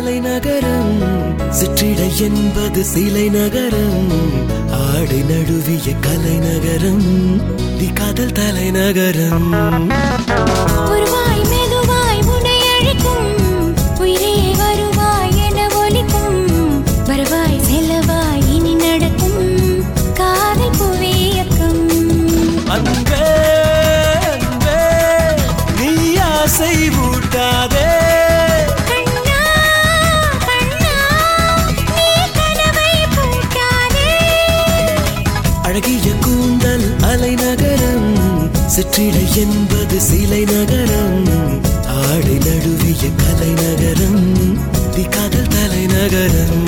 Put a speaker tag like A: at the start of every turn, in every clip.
A: அலைநகரம் சிற்றிடை என்பது சிலை நகரம் ஆடை நழுவிய கலைநகரம் தி காதல் தலைநகரம்
B: ஒருவாய் மெதுவாய் உன்னை அழைக்கும் உயிரே வருவாய் என ஒலிக்கும் வருவாய் செல்லவாய் இனி நடக்கும் காதல் புவியக்கம்
A: அன்பே அன்பே நீ ஆசை ஊட்டாதே
B: கண்ணா கண்ணா நீ கனவை பூட்டாதே
A: அழகிய கூந்தல் அலைநகரம் சிற்றிடை என்பது சிலை நகரம் ஆடை நழுவிய கலைநகரம் தி காதல் தலைநகரம்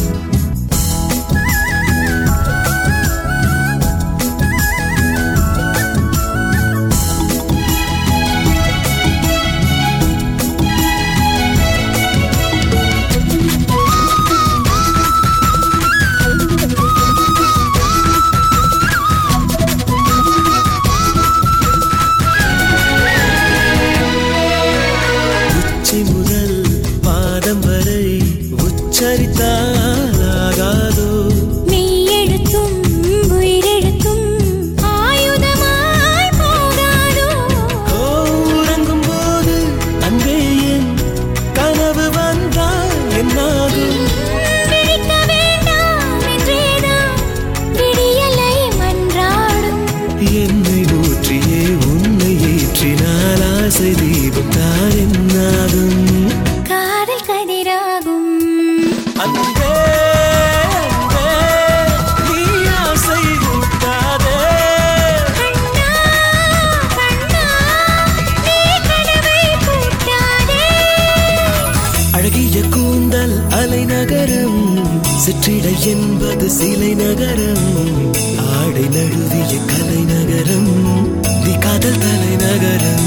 A: உச்சி முதல் பாதம் வரை உச்சரித்தாலாகாதோ
B: மெய்யெழுத்தும் உயிரெழுத்தும் ஆயுதமாய் போகாதோ
A: ஓ, உறங்கும் போது அன்பே என் கனவு வந்தால் என்னாகும்
B: விழிக்க வேண்டாம் என்றேதான் விடியலை மன்றாடும்
A: என்னை ஊற்றியே உன்னை ஏற்றினால் ஆசை தீபம் தான் என்னாகும்
B: காதல் கதிராகும்
A: அன்பே அன்பே, நீ ஆசை ஊட்டாதே
B: கண்ணா கண்ணா நீ கனவை பூட்டாதே
A: அழகிய கூந்தல் அலைநகரம் சிற்றிடை என்பது சிலை நகரம் ஆடை நழுவிய கலைநகரம் தி காதல் தலைநகரம்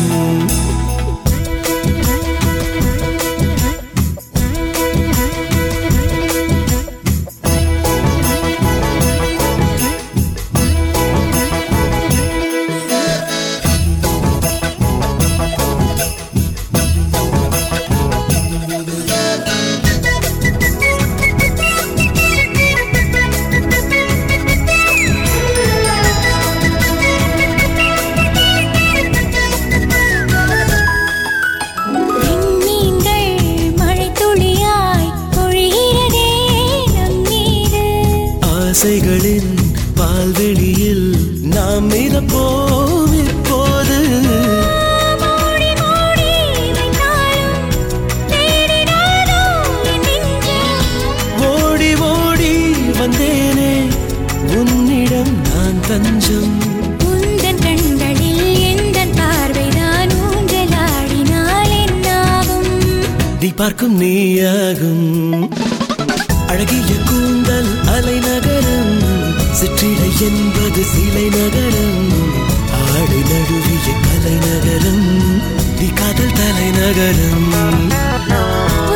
B: விண்மீன்கள் மழைத்துளியாய் பொழிகிறதே நம் மீது
A: ஆசைகளின் பால்வெளியில் நாம் மிதப்போம் இப்போது
B: மூடி மூடி வைத்தாலும் தேடினாலோ என் நெஞ்சம்
A: ஓடி ஓடி வந்தேனே உன்னிடம் நான் தஞ்சம்
B: உந்தன் கண்களில் எந்தன் பார்வைதான் ஊஞ்சலாடினால் என்னாகும்
A: நீ பார்க்கும் நீயாகும் அழகிய கூந்தல் அலைநகரம் சிற்றிடை என்பது சிலை நகரம் ஆடை நழுவிய கலைநகரம் தி காதல் தலைநகரம்